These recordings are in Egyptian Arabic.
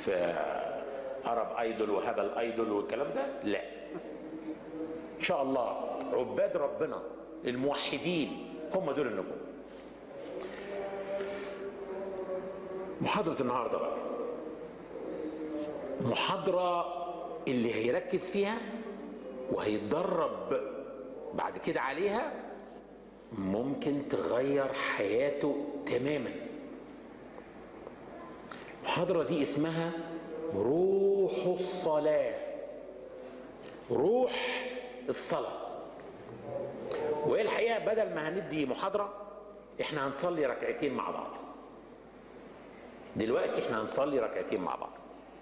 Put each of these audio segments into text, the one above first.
في هرب ايدول وهبل ايدول والكلام ده لا ان شاء الله عباد ربنا الموحدين هم دول النجوم محاضرة النهاردة بقى محاضرة اللي هيركز فيها وهيتدرب بعد كده عليها ممكن تغير حياته تماما المحاضرة دي اسمها روح الصلاة روح الصلاة وهي الحقيقة بدل ما هندي محاضرة احنا هنصلي ركعتين مع بعض دلوقتي احنا هنصلي ركعتين مع بعض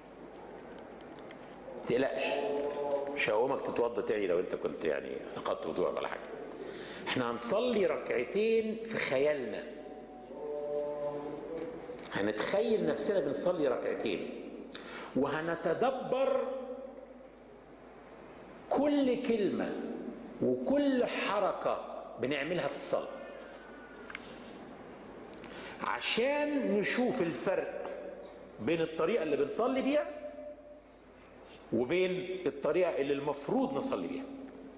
تقلقش مش هقومك تتوضى تاني لو انت كنت يعني نقضت وضوءك ولا حاجه احنا هنصلي ركعتين في خيالنا هنتخيل نفسنا بنصلي ركعتين وهنتدبر كل كلمه وكل حركه بنعملها في الصلاه عشان نشوف الفرق بين الطريقه اللي بنصلي بيها وبين الطريقه اللي المفروض نصلي بيها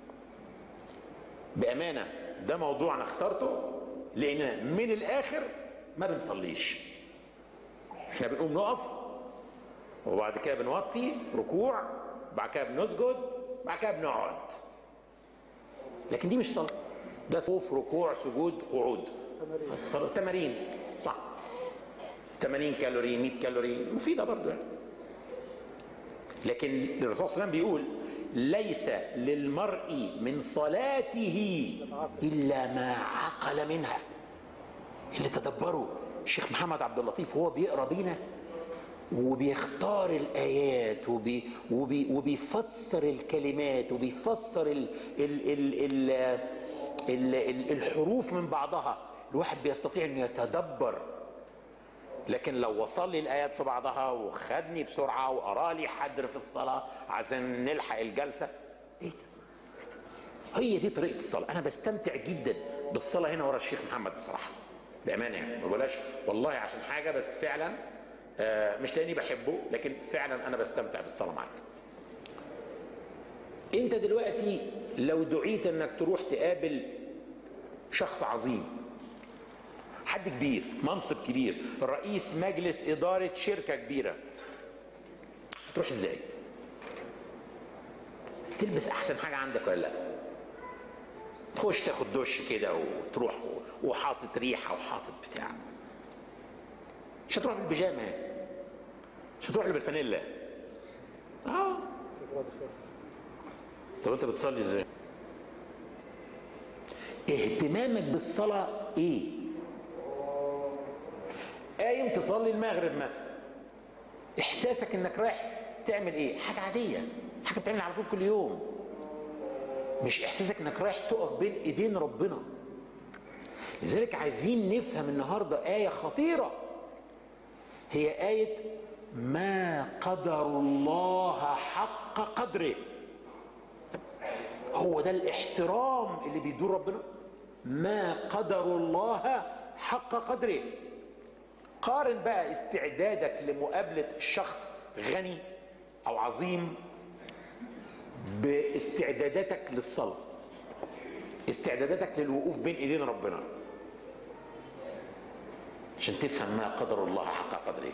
بامانه ده موضوع انا اخترته لان من الاخر ما بنصليش احنا بنقوم نقف وبعد كده بنوطي ركوع بعد كده بنسجد بعد كده بنقعد لكن دي مش صلاه ده خوف ركوع سجود قعود بس خلاص تمارين صح 80 كالوري 100 كالوري مفيده برضه يعني لكن الرسول صلى الله عليه وسلم بيقول ليس للمرء من صلاته الا ما عقل منها اللي تدبروا الشيخ محمد عبد اللطيف وهو بيقرا بينا وبيختار الايات وبي وبي وبيفسر الكلمات وبيفسر ال ال ال ال ال ال الحروف من بعضها الواحد بيستطيع انه يتدبر لكن لو وصل لي الايات في بعضها وخدني بسرعه وقرا لي حدر في الصلاه عشان نلحق الجلسه ايه ده؟ هي دي طريقه الصلاه انا بستمتع جدا بالصلاه هنا ورا الشيخ محمد بصراحه بامانه يعني ما بقولهاش والله عشان حاجه بس فعلا آه مش لاني بحبه لكن فعلا انا بستمتع بالصلاه معاك انت دلوقتي لو دعيت انك تروح تقابل شخص عظيم حد كبير منصب كبير رئيس مجلس إدارة شركة كبيرة تروح ازاي تلبس احسن حاجة عندك ولا لا تخش تاخد دش كده وتروح وحاطط ريحة وحاطط بتاع مش هتروح بالبيجامة مش هتروح بالفانيلا اه طب انت بتصلي ازاي اهتمامك بالصلاة ايه قايم تصلي المغرب مثلا احساسك انك رايح تعمل ايه حاجه عاديه حاجه بتعملها على طول كل يوم مش احساسك انك رايح تقف بين ايدين ربنا لذلك عايزين نفهم النهارده ايه خطيره هي ايه ما قدر الله حق قدره هو ده الاحترام اللي بيدور ربنا ما قدر الله حق قدره قارن بقى استعدادك لمقابلة شخص غني أو عظيم باستعداداتك للصلاة استعداداتك للوقوف بين ايدين ربنا عشان تفهم ما قدر الله حق قدره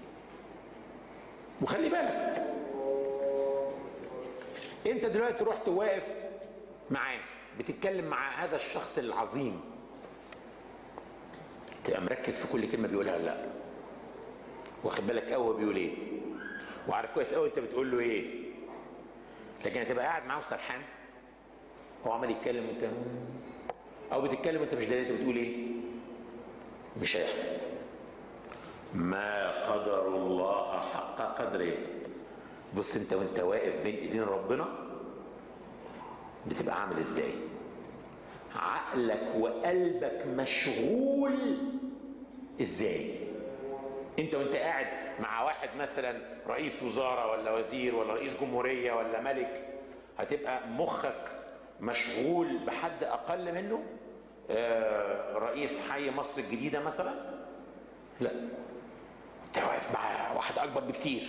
وخلي بالك انت دلوقتي رحت واقف معاه بتتكلم مع هذا الشخص العظيم تبقى مركز في كل كلمه بيقولها ولا لا واخد بالك قوي هو بيقول ايه وعارف كويس قوي انت بتقول له ايه لكن هتبقى قاعد معاه سرحان هو عمال يتكلم وانت او بتتكلم وانت مش داري انت بتقول ايه مش هيحصل ما قدر الله حق قدره بص انت وانت واقف بين ايدين ربنا بتبقى عامل ازاي عقلك وقلبك مشغول ازاي انت وانت قاعد مع واحد مثلا رئيس وزارة ولا وزير ولا رئيس جمهورية ولا ملك هتبقى مخك مشغول بحد اقل منه آه رئيس حي مصر الجديدة مثلا لا انت واقف مع واحد اكبر بكتير